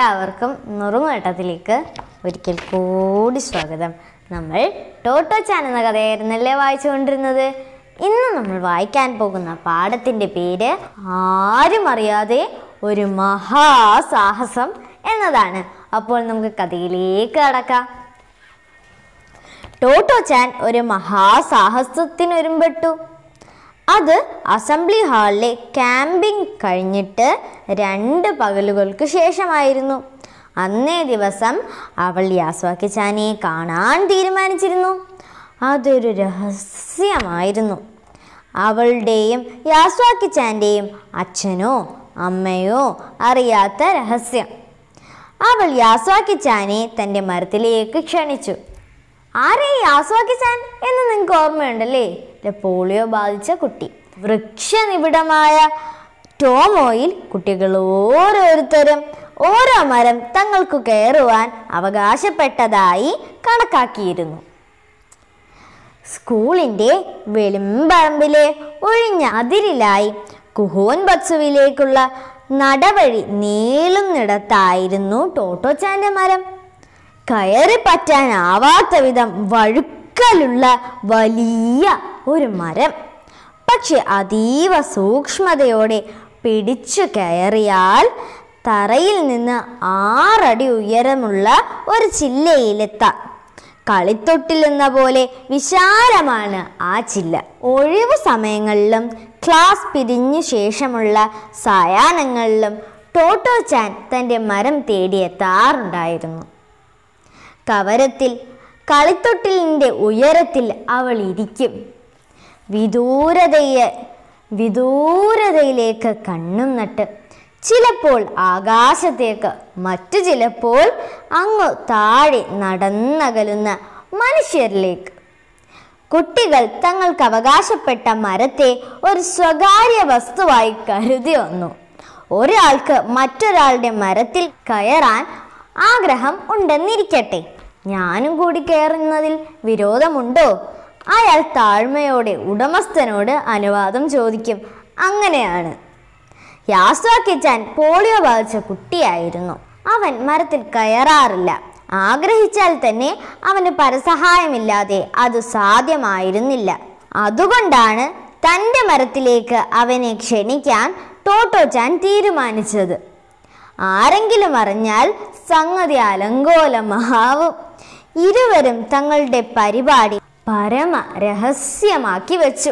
എല്ലാവർക്കും നുറുങ്ങട്ടത്തിലേക്ക് ഒരിക്കൽ കൂടി സ്വാഗതം നമ്മൾ ടോട്ടോ ചാൻ എന്ന കഥയായിരുന്നല്ലേ വായിച്ചുകൊണ്ടിരുന്നത് ഇന്ന് നമ്മൾ വായിക്കാൻ പോകുന്ന പാഠത്തിൻ്റെ പേര് ആരും അറിയാതെ ഒരു മഹാസാഹസം എന്നതാണ് അപ്പോൾ നമുക്ക് കഥയിലേക്ക് കടക്കാം ടോട്ടോ ചാൻ ഒരു മഹാസാഹസത്തിനൊരുമ്പെട്ടു അത് അസംബ്ലി ഹാളിലെ ക്യാമ്പിംഗ് കഴിഞ്ഞിട്ട് രണ്ട് പകലുകൾക്ക് ശേഷമായിരുന്നു അന്നേ ദിവസം അവൾ യാസ്വാക്കി ചാനയെ കാണാൻ തീരുമാനിച്ചിരുന്നു അതൊരു രഹസ്യമായിരുന്നു അവളുടെയും യാസ്വാക്കി ചാൻ്റെയും അച്ഛനോ അമ്മയോ അറിയാത്ത രഹസ്യം അവൾ യാസ്വാക്കി ചാനെ തൻ്റെ മരത്തിലേക്ക് ക്ഷണിച്ചു ആരെ ഈ യാസ്വാക്കി ചാൻ എന്ന് നിങ്ങൾക്ക് ഓർമ്മയുണ്ടല്ലേ ഇത് പോളിയോ ബാധിച്ച കുട്ടി വൃക്ഷനിബിഡമായ ടോമോയിൽ കുട്ടികൾ ഓരോരുത്തരും ഓരോ മരം തങ്ങൾക്ക് കയറുവാൻ അവകാശപ്പെട്ടതായി കണക്കാക്കിയിരുന്നു സ്കൂളിൻ്റെ വെളിമ്പറമ്പിലെ ഒഴിഞ്ഞ അതിരിലായി കുഹോൻ ബത്സുവിലേക്കുള്ള നടവഴി നീളുന്നിടത്തായിരുന്നു ടോട്ടോച്ചാൻ്റെ മരം കയറി പറ്റാനാവാത്ത വിധം വഴുക്കലുള്ള വലിയ ഒരു മരം പക്ഷെ അതീവ സൂക്ഷ്മതയോടെ പിടിച്ചു കയറിയാൽ തറയിൽ നിന്ന് ആറടി ഉയരമുള്ള ഒരു ചില്ലയിലെത്താം കളിത്തൊട്ടിൽ എന്ന പോലെ വിശാലമാണ് ആ ചില്ല ഒഴിവു സമയങ്ങളിലും ക്ലാസ് പിരിഞ്ഞു ശേഷമുള്ള സായാഹ്നങ്ങളിലും ടോട്ടോ ചാൻ തൻ്റെ മരം തേടിയെത്താറുണ്ടായിരുന്നു കവരത്തിൽ കളിത്തൊട്ടിലിൻ്റെ ഉയരത്തിൽ അവൾ ഇരിക്കും വിദൂരതയെ വിദൂരതയിലേക്ക് കണ്ണും നട്ട് ചിലപ്പോൾ ആകാശത്തേക്ക് മറ്റു ചിലപ്പോൾ അങ്ങു താഴെ നടന്നകലുന്ന മനുഷ്യരിലേക്ക് കുട്ടികൾ തങ്ങൾക്ക് അവകാശപ്പെട്ട മരത്തെ ഒരു സ്വകാര്യ വസ്തുവായി കരുതി വന്നു ഒരാൾക്ക് മറ്റൊരാളുടെ മരത്തിൽ കയറാൻ ആഗ്രഹം ഉണ്ടെന്നിരിക്കട്ടെ ഞാനും കൂടി കയറുന്നതിൽ വിരോധമുണ്ടോ അയാൾ താഴ്മയോടെ ഉടമസ്ഥനോട് അനുവാദം ചോദിക്കും അങ്ങനെയാണ് യാസ്വാക്കിച്ചാൻ പോളിയോ ബാധിച്ച കുട്ടിയായിരുന്നു അവൻ മരത്തിൽ കയറാറില്ല ആഗ്രഹിച്ചാൽ തന്നെ അവന് പരസഹായമില്ലാതെ അത് സാധ്യമായിരുന്നില്ല അതുകൊണ്ടാണ് തൻ്റെ മരത്തിലേക്ക് അവനെ ക്ഷണിക്കാൻ ടോട്ടോച്ചാൻ തീരുമാനിച്ചത് ആരെങ്കിലും അറിഞ്ഞാൽ സംഗതി അലങ്കോലമാവും ഇരുവരും തങ്ങളുടെ പരിപാടി പരമ രഹസ്യമാക്കി വെച്ചു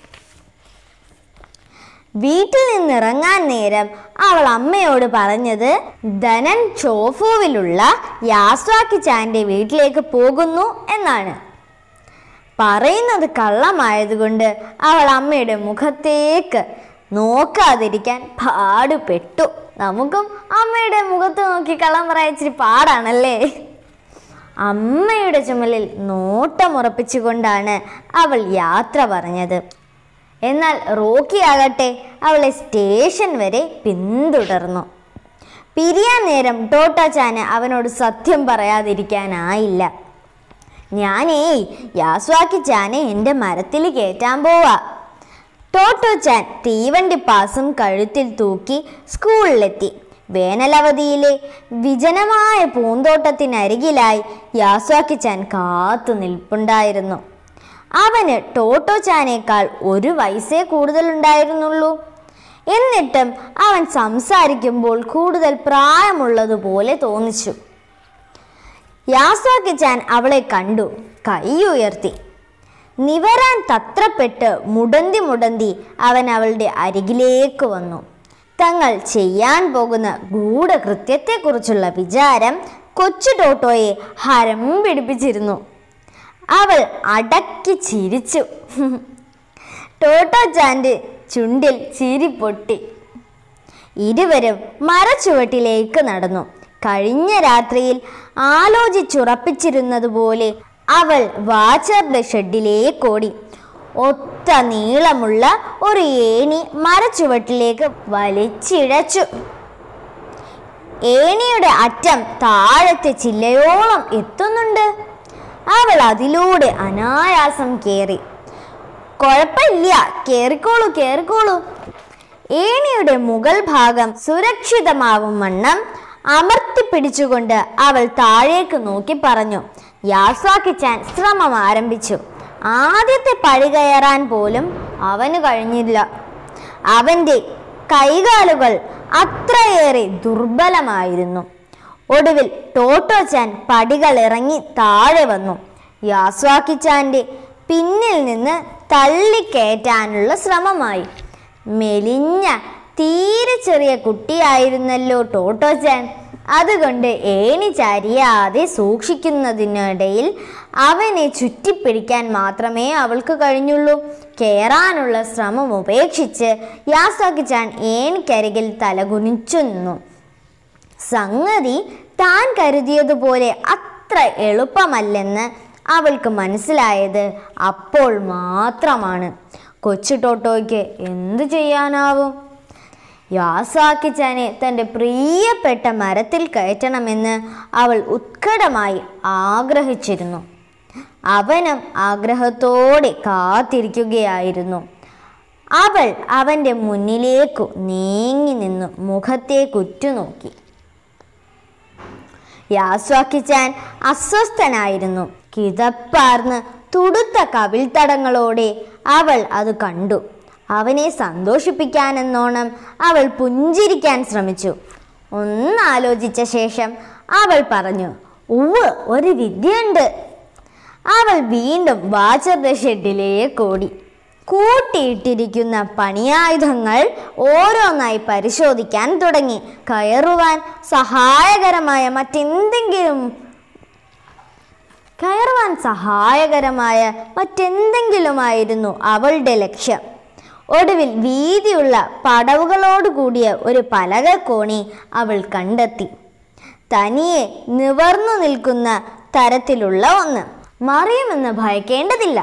വീട്ടിൽ നിന്നിറങ്ങാൻ നേരം അവൾ അമ്മയോട് പറഞ്ഞത് ധനൻ ചോഫുവിലുള്ള യാസ്വാക്കി ചാൻ്റെ വീട്ടിലേക്ക് പോകുന്നു എന്നാണ് പറയുന്നത് കള്ളമായതുകൊണ്ട് അവൾ അമ്മയുടെ മുഖത്തേക്ക് നോക്കാതിരിക്കാൻ പാടുപെട്ടു നമുക്കും അമ്മയുടെ മുഖത്ത് നോക്കി കള്ളം പറയാൻ ഇച്ചിരി പാടാണല്ലേ അമ്മയുടെ ചുമലിൽ നോട്ടമുറപ്പിച്ചുകൊണ്ടാണ് അവൾ യാത്ര പറഞ്ഞത് എന്നാൽ റോക്കി ആകട്ടെ അവളെ സ്റ്റേഷൻ വരെ പിന്തുടർന്നു പിരിയാൻ നേരം ടോട്ടാച്ചാന് അവനോട് സത്യം പറയാതിരിക്കാനായില്ല ഞാനേ യാസ്വാക്കി ചാനെ എൻ്റെ മരത്തിൽ കയറ്റാൻ പോവാ ടോട്ടോ ചാൻ തീവണ്ടി പാസും കഴുത്തിൽ തൂക്കി സ്കൂളിലെത്തി വേനലവധിയിലെ വിജനമായ പൂന്തോട്ടത്തിനരികിലായി യാസ്വാക്കി ചാൻ കാത്തു നിൽപ്പുണ്ടായിരുന്നു അവന് ടോട്ടോ ചാനേക്കാൾ ഒരു വയസ്സേ കൂടുതലുണ്ടായിരുന്നുള്ളൂ എന്നിട്ടും അവൻ സംസാരിക്കുമ്പോൾ കൂടുതൽ പ്രായമുള്ളതുപോലെ തോന്നിച്ചു യാസ്വാക്കി ചാൻ അവളെ കണ്ടു കൈ ഉയർത്തി നിവരാൻ തത്രപ്പെട്ട് മുടന്തി മുടന്തി അവൻ അവളുടെ അരികിലേക്ക് വന്നു തങ്ങൾ ചെയ്യാൻ പോകുന്ന ഗൂഢകൃത്യത്തെക്കുറിച്ചുള്ള വിചാരം കൊച്ചു ടോട്ടോയെ ഹരം പിടിപ്പിച്ചിരുന്നു അവൾ അടക്കി ചിരിച്ചു ടോട്ടോ ചാൻ്റെ ചുണ്ടിൽ ചിരി പൊട്ടി ഇരുവരും മരച്ചുവട്ടിലേക്ക് നടന്നു കഴിഞ്ഞ രാത്രിയിൽ ആലോചിച്ചുറപ്പിച്ചിരുന്നതുപോലെ അവൾ വാച്ചറുടെ ഷെഡിലേക്കോടി ഒത്ത നീളമുള്ള ഒരു ഏണി മരച്ചുവട്ടിലേക്ക് വലിച്ചിഴച്ചു ഏണിയുടെ അറ്റം താഴത്തെ ചില്ലയോളം എത്തുന്നുണ്ട് അവൾ അതിലൂടെ അനായാസം കയറി കുഴപ്പമില്ല കേറിക്കോളൂ കേറിക്കോളൂ ഏണിയുടെ മുകൾ ഭാഗം സുരക്ഷിതമാവും വണ്ണം അമർത്തി പിടിച്ചുകൊണ്ട് അവൾ താഴേക്ക് നോക്കി പറഞ്ഞു യാസ്വാക്കിച്ചാൻ ശ്രമം ആരംഭിച്ചു ആദ്യത്തെ പടി കയറാൻ പോലും അവന് കഴിഞ്ഞില്ല അവൻ്റെ കൈകാലുകൾ അത്രയേറെ ദുർബലമായിരുന്നു ഒടുവിൽ ടോട്ടോച്ചാൻ പടികൾ ഇറങ്ങി താഴെ വന്നു യാസ്വാക്കിച്ചാൻ്റെ പിന്നിൽ നിന്ന് തള്ളിക്കയറ്റാനുള്ള ശ്രമമായി മെലിഞ്ഞ തീരെ ചെറിയ കുട്ടിയായിരുന്നല്ലോ ടോട്ടോച്ചാൻ അതുകൊണ്ട് ഏണി ചരിയാതെ സൂക്ഷിക്കുന്നതിനിടയിൽ അവനെ ചുറ്റിപ്പിടിക്കാൻ മാത്രമേ അവൾക്ക് കഴിഞ്ഞുള്ളൂ കയറാനുള്ള ശ്രമം ഉപേക്ഷിച്ച് യാസാക്കിച്ചാൻ ഏണിക്കരികിൽ തലകുനിച്ചു നിന്നു സംഗതി താൻ കരുതിയതുപോലെ അത്ര എളുപ്പമല്ലെന്ന് അവൾക്ക് മനസ്സിലായത് അപ്പോൾ മാത്രമാണ് കൊച്ചു ടോട്ടോയ്ക്ക് എന്തു ചെയ്യാനാവും യാസാക്കിച്ചാനെ തൻ്റെ പ്രിയപ്പെട്ട മരത്തിൽ കയറ്റണമെന്ന് അവൾ ഉത്കടമായി ആഗ്രഹിച്ചിരുന്നു അവനും ആഗ്രഹത്തോടെ കാത്തിരിക്കുകയായിരുന്നു അവൾ അവൻ്റെ മുന്നിലേക്കു നീങ്ങി നിന്നു മുഖത്തേക്ക് ഉറ്റുനോക്കി യാസ്വാക്കിച്ചാൻ അസ്വസ്ഥനായിരുന്നു കിതപ്പാർന്ന് തുടുത്ത കവിൾത്തടങ്ങളോടെ അവൾ അത് കണ്ടു അവനെ സന്തോഷിപ്പിക്കാനെന്നോണം അവൾ പുഞ്ചിരിക്കാൻ ശ്രമിച്ചു ഒന്നാലോചിച്ച ശേഷം അവൾ പറഞ്ഞു ഉവ് ഒരു വിദ്യയുണ്ട് അവൾ വീണ്ടും വാച്ചറുടെ ഷെഡിലേക്ക് ഓടി കൂട്ടിയിട്ടിരിക്കുന്ന പണിയായുധങ്ങൾ ഓരോന്നായി പരിശോധിക്കാൻ തുടങ്ങി കയറുവാൻ സഹായകരമായ മറ്റെന്തെങ്കിലും കയറുവാൻ സഹായകരമായ മറ്റെന്തെങ്കിലുമായിരുന്നു അവളുടെ ലക്ഷ്യം ഒടുവിൽ വീതിയുള്ള പടവുകളോട് കൂടിയ ഒരു പലക കോണി അവൾ കണ്ടെത്തി തനിയെ നിവർന്നു നിൽക്കുന്ന തരത്തിലുള്ള ഒന്ന് മറിയുമെന്ന് ഭയക്കേണ്ടതില്ല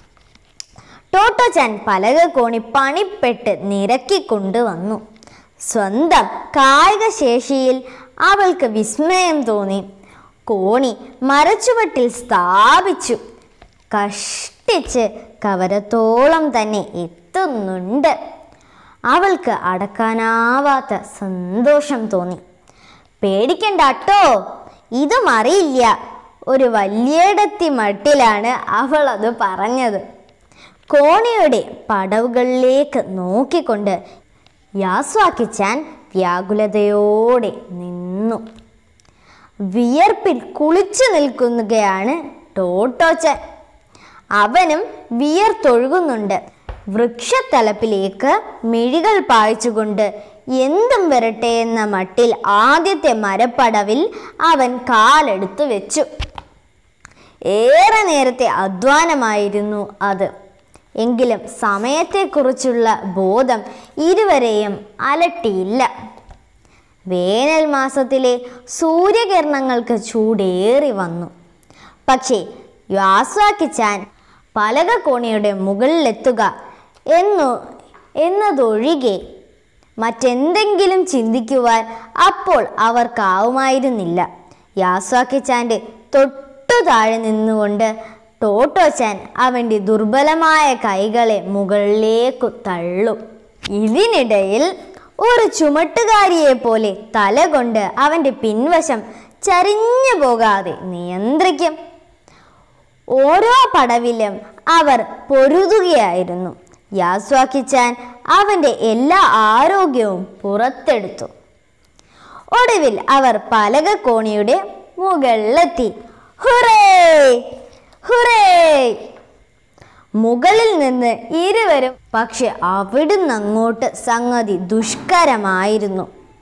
ടോട്ടോച്ചാൻ പലക കോണി പണിപ്പെട്ട് നിരക്കിക്കൊണ്ടുവന്നു സ്വന്തം കായിക ശേഷിയിൽ അവൾക്ക് വിസ്മയം തോന്നി കോണി മരച്ചുവട്ടിൽ സ്ഥാപിച്ചു കഷ്ടിച്ച് കവരത്തോളം തന്നെ എത്തുന്നുണ്ട് അവൾക്ക് അടക്കാനാവാത്ത സന്തോഷം തോന്നി പേടിക്കണ്ടാട്ടോ ഇതും അറിയില്ല ഒരു വലിയടത്തി മട്ടിലാണ് അവൾ അത് പറഞ്ഞത് കോണിയുടെ പടവുകളിലേക്ക് നോക്കിക്കൊണ്ട് യാസ്വാക്കിച്ചാൻ വ്യാകുലതയോടെ നിന്നു വിയർപ്പിൽ കുളിച്ചു നിൽക്കുകയാണ് ടോട്ടോച്ചൻ അവനും വിയർത്തൊഴുകുന്നുണ്ട് വൃക്ഷത്തലപ്പിലേക്ക് മിഴികൾ പായിച്ചുകൊണ്ട് എന്തും വരട്ടെ എന്ന മട്ടിൽ ആദ്യത്തെ മരപ്പടവിൽ അവൻ കാലെടുത്തു വെച്ചു ഏറെ നേരത്തെ അധ്വാനമായിരുന്നു അത് എങ്കിലും സമയത്തെക്കുറിച്ചുള്ള ബോധം ഇരുവരെയും അലട്ടിയില്ല വേനൽ മാസത്തിലെ സൂര്യകിരണങ്ങൾക്ക് ചൂടേറി വന്നു പക്ഷേ യാസ്വാക്കിച്ചാൻ പലകക്കോണിയുടെ മുകളിലെത്തുക എന്നു എന്നതൊഴികെ മറ്റെന്തെങ്കിലും ചിന്തിക്കുവാൻ അപ്പോൾ അവർക്കാവുമായിരുന്നില്ല യാസ്വാക്കിച്ചാൻ്റെ തൊട്ടു താഴെ നിന്നുകൊണ്ട് ടോട്ടോച്ചാൻ അവൻ്റെ ദുർബലമായ കൈകളെ മുകളിലേക്കു തള്ളും ഇതിനിടയിൽ ഒരു ചുമട്ടുകാരിയെ പോലെ തല കൊണ്ട് അവൻ്റെ പിൻവശം ചരിഞ്ഞു പോകാതെ നിയന്ത്രിക്കും ഓരോ പടവിലും അവർ പൊരുതുകയായിരുന്നു യാസ്വാക്കിച്ചാൻ അവൻ്റെ എല്ലാ ആരോഗ്യവും പുറത്തെടുത്തു ഒടുവിൽ അവർ പലകക്കോണിയുടെ മുകളിലെത്തി ഹുറേ ഹുറേ മുകളിൽ നിന്ന് ഇരുവരും പക്ഷെ അവിടുന്ന് അങ്ങോട്ട് സംഗതി ദുഷ്കരമായിരുന്നു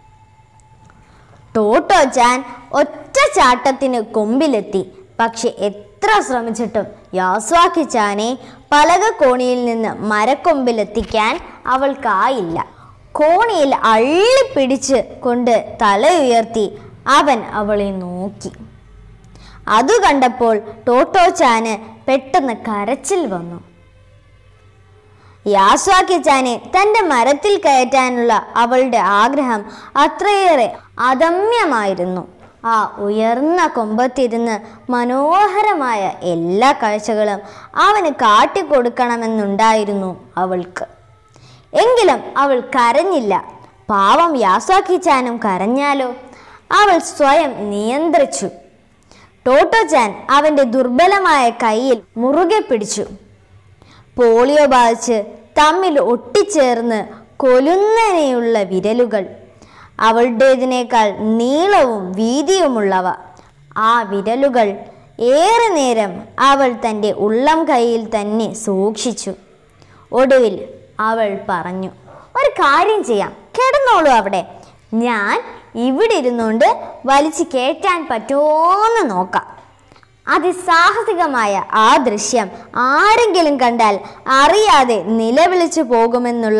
ടോട്ടോച്ചാൻ ഒറ്റ ചാട്ടത്തിന് കൊമ്പിലെത്തി പക്ഷെ എത്ര ശ്രമിച്ചിട്ടും യാസ്വാക്കിച്ചാനെ പലകക്കോണിയിൽ നിന്ന് മരക്കൊമ്പിലെത്തിക്കാൻ അവൾക്കായില്ല കോണിയിൽ അള്ളിപ്പിടിച്ച് കൊണ്ട് തല ഉയർത്തി അവൻ അവളെ നോക്കി അതു കണ്ടപ്പോൾ ടോട്ടോച്ചാന് പെട്ടെന്ന് കരച്ചിൽ വന്നു യാസ്വാക്കിച്ചാനെ തൻ്റെ മരത്തിൽ കയറ്റാനുള്ള അവളുടെ ആഗ്രഹം അത്രയേറെ അദമ്യമായിരുന്നു ആ ഉയർന്ന കൊമ്പത്തിരുന്ന് മനോഹരമായ എല്ലാ കാഴ്ചകളും അവന് കാട്ടിക്കൊടുക്കണമെന്നുണ്ടായിരുന്നു അവൾക്ക് എങ്കിലും അവൾ കരഞ്ഞില്ല പാവം യാസ്വാക്കിച്ചാനും കരഞ്ഞാലോ അവൾ സ്വയം നിയന്ത്രിച്ചു ടോട്ടോചാൻ അവന്റെ ദുർബലമായ കയ്യിൽ മുറുകെ പിടിച്ചു പോളിയോ ബാധിച്ച് തമ്മിൽ ഒട്ടിച്ചേർന്ന് കൊലുന്നനെയുള്ള വിരലുകൾ അവളുടേതിനേക്കാൾ നീളവും വീതിയുമുള്ളവ ആ വിരലുകൾ ഏറെ നേരം അവൾ തൻ്റെ ഉള്ളം കൈയിൽ തന്നെ സൂക്ഷിച്ചു ഒടുവിൽ അവൾ പറഞ്ഞു ഒരു കാര്യം ചെയ്യാം കിടന്നോളൂ അവിടെ ഞാൻ ഇവിടെ ഇരുന്നുകൊണ്ട് വലിച്ചു കയറ്റാൻ പറ്റുമോന്ന് നോക്കാം അതിസാഹസികമായ ആ ദൃശ്യം ആരെങ്കിലും കണ്ടാൽ അറിയാതെ നിലവിളിച്ചു പോകുമെന്നുള്ള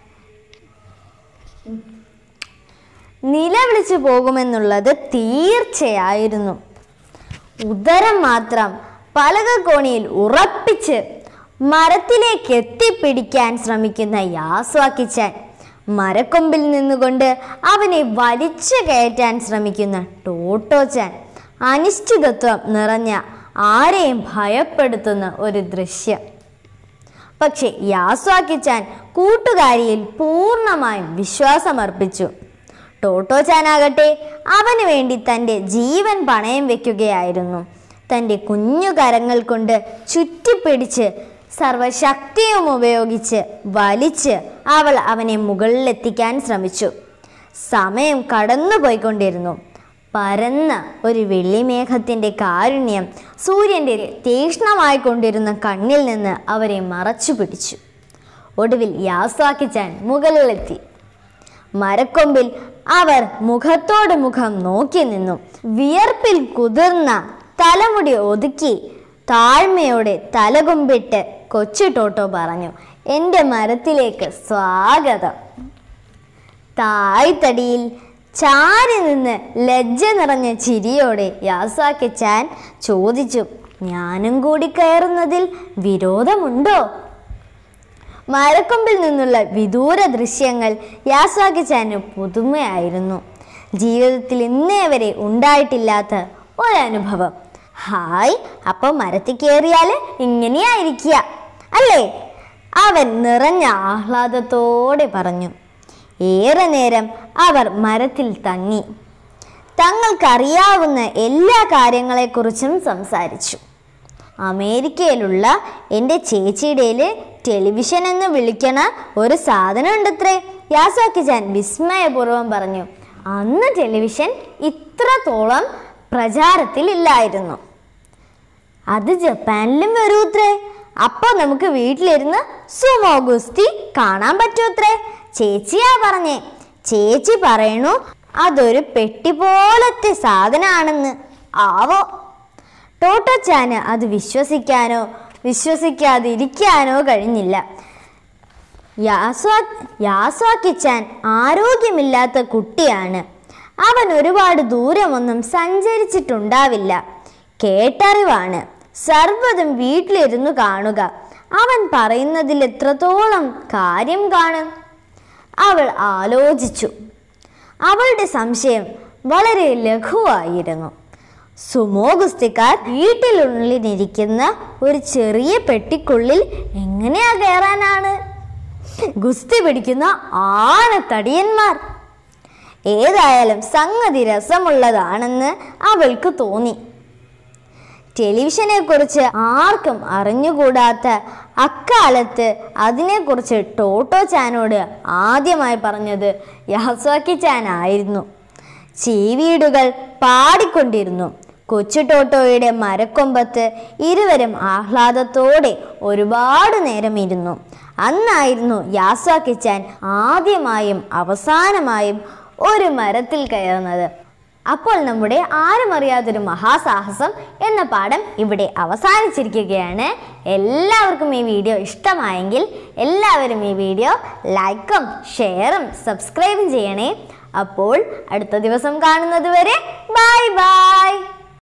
നിലവിളിച്ചു പോകുമെന്നുള്ളത് തീർച്ചയായിരുന്നു ഉദരം മാത്രം പലകക്കോണിയിൽ ഉറപ്പിച്ച് മരത്തിലേക്ക് എത്തിപ്പിടിക്കാൻ ശ്രമിക്കുന്ന യാസ്വാക്കിച്ചാൻ മരക്കൊമ്പിൽ നിന്നുകൊണ്ട് അവനെ വലിച്ചു കയറ്റാൻ ശ്രമിക്കുന്ന ടോട്ടോച്ചാൻ അനിശ്ചിതത്വം നിറഞ്ഞ ആരെയും ഭയപ്പെടുത്തുന്ന ഒരു ദൃശ്യം പക്ഷെ യാസ്വാക്കിച്ചാൻ കൂട്ടുകാരിയിൽ പൂർണ്ണമായും വിശ്വാസമർപ്പിച്ചു ടോട്ടോച്ചാനാകട്ടെ അവന് വേണ്ടി തൻ്റെ ജീവൻ പണയം വെക്കുകയായിരുന്നു തൻ്റെ കുഞ്ഞു കരങ്ങൾ കൊണ്ട് ചുറ്റിപ്പിടിച്ച് സർവശക്തിയും ഉപയോഗിച്ച് വലിച്ച് അവൾ അവനെ മുകളിലെത്തിക്കാൻ ശ്രമിച്ചു സമയം കടന്നുപോയിക്കൊണ്ടിരുന്നു പരന്ന ഒരു വെള്ളിമേഘത്തിൻ്റെ കാരുണ്യം സൂര്യൻ്റെ തീക്ഷ്ണമായി കൊണ്ടിരുന്ന കണ്ണിൽ നിന്ന് അവരെ മറച്ചു പിടിച്ചു ഒടുവിൽ യാസ്വാക്കിച്ചാൻ മുകളിലെത്തി മരക്കൊമ്പിൽ അവർ മുഖത്തോട് മുഖം നോക്കി നിന്നു വിയർപ്പിൽ കുതിർന്ന തലമുടി ഒതുക്കി താഴ്മയോടെ തലകുമ്പിട്ട് കൊച്ചു ടോട്ടോ പറഞ്ഞു എൻ്റെ മരത്തിലേക്ക് സ്വാഗതം തായ്തടിയിൽ ചാരി നിന്ന് ലജ്ജ നിറഞ്ഞ ചിരിയോടെ യാസാക്കിച്ചാൻ ചോദിച്ചു ഞാനും കൂടി കയറുന്നതിൽ വിരോധമുണ്ടോ മരക്കൊമ്പിൽ നിന്നുള്ള വിദൂര ദൃശ്യങ്ങൾ യാസ്വാക്കിച്ചാന് പുതുമയായിരുന്നു ജീവിതത്തിൽ ഇന്നേ വരെ ഉണ്ടായിട്ടില്ലാത്ത ഒരനുഭവം ഹായ് അപ്പൊ മരത്തിൽ കയറിയാൽ ഇങ്ങനെയായിരിക്കുക അല്ലേ അവൻ നിറഞ്ഞ ആഹ്ലാദത്തോടെ പറഞ്ഞു ഏറെ നേരം അവർ മരത്തിൽ തങ്ങി തങ്ങൾക്കറിയാവുന്ന എല്ലാ കാര്യങ്ങളെക്കുറിച്ചും സംസാരിച്ചു അമേരിക്കയിലുള്ള എൻ്റെ ചേച്ചിയുടെ ടെലിവിഷൻ എന്ന് വിളിക്കണ ഒരു സാധനം ഉണ്ടത്രേ യാസാക്കിച്ചാൻ വിസ്മയപൂർവ്വം പറഞ്ഞു അന്ന് ടെലിവിഷൻ ഇത്രത്തോളം പ്രചാരത്തിലില്ലായിരുന്നു അത് ജപ്പാനിലും വരൂത്രേ അപ്പൊ നമുക്ക് വീട്ടിലിരുന്ന് സുമോ ഗുസ്തി കാണാൻ പറ്റൂത്രേ ചേച്ചിയാ പറഞ്ഞേ ചേച്ചി പറയണു അതൊരു പെട്ടി പോലത്തെ സാധനമാണെന്ന് ആവോ ടോട്ടോച്ചാന് അത് വിശ്വസിക്കാനോ വിശ്വസിക്കാതിരിക്കാനോ കഴിഞ്ഞില്ല യാസ്വാ യാസ്വാക്കിച്ചാൻ ആരോഗ്യമില്ലാത്ത കുട്ടിയാണ് അവൻ ഒരുപാട് ദൂരമൊന്നും സഞ്ചരിച്ചിട്ടുണ്ടാവില്ല കേട്ടറിവാണ് സർവ്വതും വീട്ടിലിരുന്നു കാണുക അവൻ പറയുന്നതിൽ എത്രത്തോളം കാര്യം കാണും അവൾ ആലോചിച്ചു അവളുടെ സംശയം വളരെ ലഘുവായിരുന്നു സുമോ ഗുസ്തിക്കാർ വീട്ടിനുള്ളിലിരിക്കുന്ന ഒരു ചെറിയ പെട്ടിക്കുള്ളിൽ എങ്ങനെയാ കയറാനാണ് ഗുസ്തി പിടിക്കുന്ന ആനത്തടിയന്മാർ ഏതായാലും സംഗതി രസമുള്ളതാണെന്ന് അവൾക്ക് തോന്നി ടെലിവിഷനെ കുറിച്ച് ആർക്കും അറിഞ്ഞുകൂടാത്ത അക്കാലത്ത് അതിനെക്കുറിച്ച് ടോട്ടോ ചാനോട് ആദ്യമായി പറഞ്ഞത് യാസ്വാക്കി ചാൻ ആയിരുന്നു ചീവീടുകൾ പാടിക്കൊണ്ടിരുന്നു കൊച്ചു ടോട്ടോയുടെ മരക്കൊമ്പത്ത് ഇരുവരും ആഹ്ലാദത്തോടെ ഒരുപാട് നേരം ഇരുന്നു അന്നായിരുന്നു യാസ്വാക്കിച്ചാൻ ആദ്യമായും അവസാനമായും ഒരു മരത്തിൽ കയറുന്നത് അപ്പോൾ നമ്മുടെ ആരും അറിയാത്തൊരു മഹാസാഹസം എന്ന പാഠം ഇവിടെ അവസാനിച്ചിരിക്കുകയാണ് എല്ലാവർക്കും ഈ വീഡിയോ ഇഷ്ടമായെങ്കിൽ എല്ലാവരും ഈ വീഡിയോ ലൈക്കും ഷെയറും സബ്സ്ക്രൈബും ചെയ്യണേ അപ്പോൾ അടുത്ത ദിവസം കാണുന്നത് വരെ ബൈ ബൈ